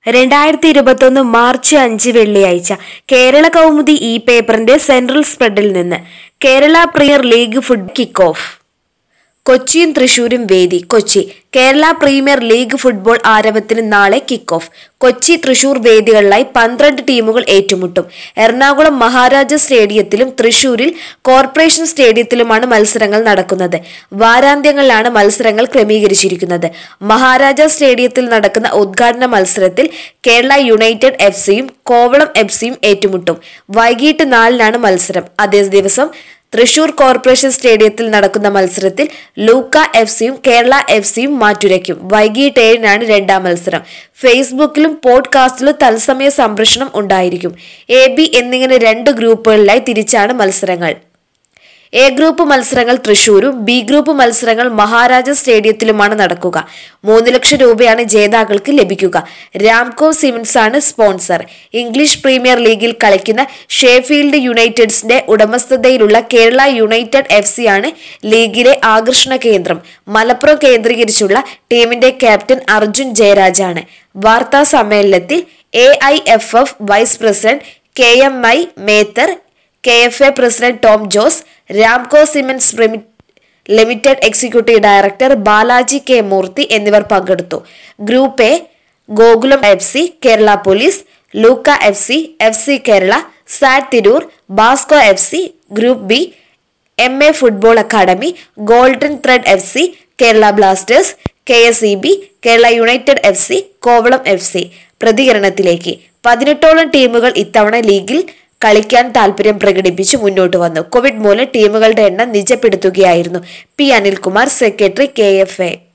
രണ്ടായിരത്തി ഇരുപത്തൊന്ന് മാർച്ച് അഞ്ച് വെള്ളിയാഴ്ച കേരള കൗമുദി ഈ പേപ്പറിന്റെ സെൻട്രൽ സ്പ്രെഡിൽ നിന്ന് Kerala premier league foot kick off കൊച്ചിയും തൃശൂരും വേദി Kochi Kerala premier league football ആരവത്തിന് നാളെ കിക്ക് ഓഫ് കൊച്ചി തൃശൂർ വേദികളിലായി പന്ത്രണ്ട് ടീമുകൾ ഏറ്റുമുട്ടും എറണാകുളം മഹാരാജ സ്റ്റേഡിയത്തിലും തൃശൂരിൽ കോർപ്പറേഷൻ സ്റ്റേഡിയത്തിലുമാണ് മത്സരങ്ങൾ നടക്കുന്നത് വാരാന്ത്യങ്ങളിലാണ് മത്സരങ്ങൾ ക്രമീകരിച്ചിരിക്കുന്നത് മഹാരാജ സ്റ്റേഡിയത്തിൽ നടക്കുന്ന ഉദ്ഘാടന മത്സരത്തിൽ കേരള യുണൈറ്റഡ് എഫ് സിയും കോവളം എഫ് സിയും ഏറ്റുമുട്ടും വൈകിട്ട് നാലിനാണ് മത്സരം അതേ ദിവസം തൃശൂർ കോർപ്പറേഷൻ സ്റ്റേഡിയത്തിൽ നടക്കുന്ന മത്സരത്തിൽ ലൂക്ക എഫ് സിയും കേരള എഫ് സിയും മാറ്റുരയ്ക്കും വൈകിട്ട് ഏഴിനാണ് രണ്ടാം മത്സരം ഫേസ്ബുക്കിലും പോഡ്കാസ്റ്റിലും തത്സമയ സംപ്രേഷണം ഉണ്ടായിരിക്കും എ ബി എന്നിങ്ങനെ രണ്ട് ഗ്രൂപ്പുകളിലായി തിരിച്ചാണ് മത്സരങ്ങൾ എ ഗ്രൂപ്പ് മത്സരങ്ങൾ തൃശൂരും ബി ഗ്രൂപ്പ് മത്സരങ്ങൾ മഹാരാജ സ്റ്റേഡിയത്തിലുമാണ് നടക്കുക മൂന്ന് ലക്ഷം രൂപയാണ് ജേതാക്കൾക്ക് ലഭിക്കുക രാംകോ സിമൻസ് ആണ് സ്പോൺസർ ഇംഗ്ലീഷ് പ്രീമിയർ ലീഗിൽ കളിക്കുന്ന ഷേഫീൽഡ് യുണൈറ്റഡ്സിന്റെ ഉടമസ്ഥതയിലുള്ള കേരള യുണൈറ്റഡ് എഫ് സി ആണ് ലീഗിലെ ആകർഷണ കേന്ദ്രം മലപ്പുറം കേന്ദ്രീകരിച്ചുള്ള ടീമിന്റെ ക്യാപ്റ്റൻ അർജുൻ ജയരാജാണ് വാർത്താ സമ്മേളനത്തിൽ A I F F vice president K M I Methar K F A president Tom Jose Ramco cements പ്രിമി- limited executive director Balaji K Murthy എന്നിവർ പങ്കെടുത്തു group A Gokulam F C Kerala police Luca F C F C Kerala SAT Tirur Basco F C group B M A football academy golden thread F C Kerala Blasters K S E B Kerala United F C Kovalam F C പ്രതികരണത്തിലേക്ക് പതിനെട്ടോളം ടീമുകൾ ഇത്തവണ ലീഗിൽ കളിക്കാൻ താൽപര്യം പ്രകടിപ്പിച്ച് മുന്നോട്ട് വന്നു കോവിഡ് മൂലം ടീമുകളുടെ എണ്ണം നിജപ്പെടുത്തുകയായിരുന്നു P Anilkumar secretary K F A